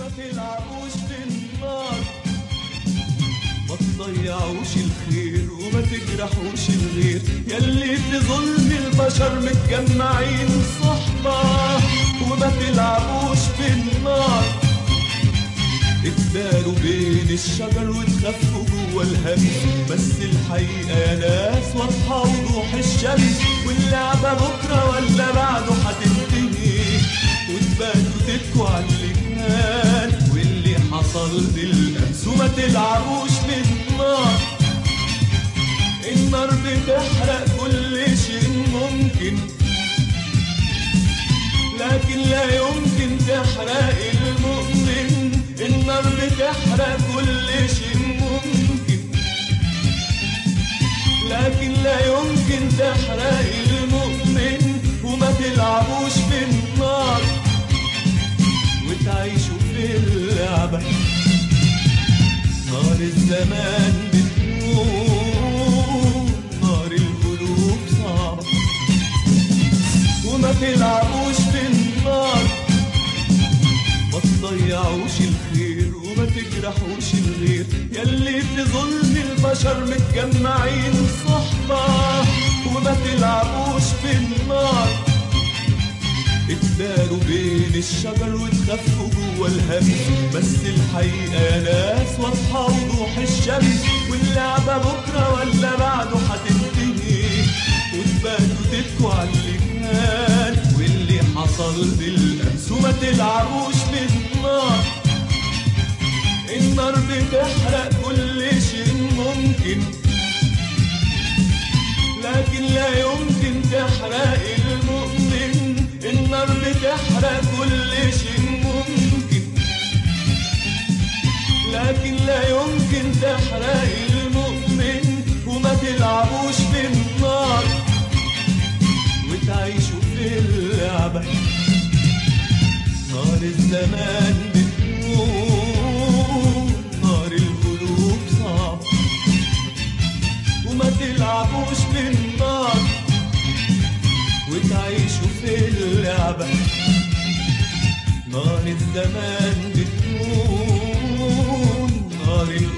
وما تلعبوش بالنار ما تضيعوش الخير وما تجرحوش الغير يلي في ظلم البشر متجمعين صحبة وما تلعبوش بالنار اتداروا بين الشجر وتخفوا جوا الهم بس الحقيقة يا ناس واضحة وضوح الشمس واللعبة بكرة ولا بعده هتنتهي وتباتوا تبكوا على اللي كان واللي حصل بالأمس وما تلعبوش بالنار النار بتحرق كل شيء ممكن لكن لا يمكن تحرق المؤمن النار بتحرق كل شيء ممكن لكن لا يمكن تحرق المؤمن وما تلعبوش بالنار وتعيشوا في اللعبة نار الزمان بتموت نار القلوب صعبة وما تلعبوش بالنار ما تضيعوش الخير وما تجرحوش الغير يلي في ظلم البشر متجمعين صحبة وما تلعبوش بالنار اتداروا بين الشجر وتخفوا جوا الهم بس الحقيقة يا ناس واضحة وضوح الشمس واللعبة بكرة ولا بعده هتنتهي وتباتوا تبكوا على اللي كان واللي حصل بالأمس وما تلعبوش بالنار النار بتحرق كل شيء ممكن لكن لا يمكن تحرق المؤمن النار بتحرق كل شيء ممكن لكن لا يمكن تحرق المؤمن وما تلعبوش بالنار وتعيشوا في اللعبة نار الزمان بتموت نار القلوب صعبة وما تلعبوش بالنار وتعيشوا في اللعبة نار الزمان بتموت نار القلوب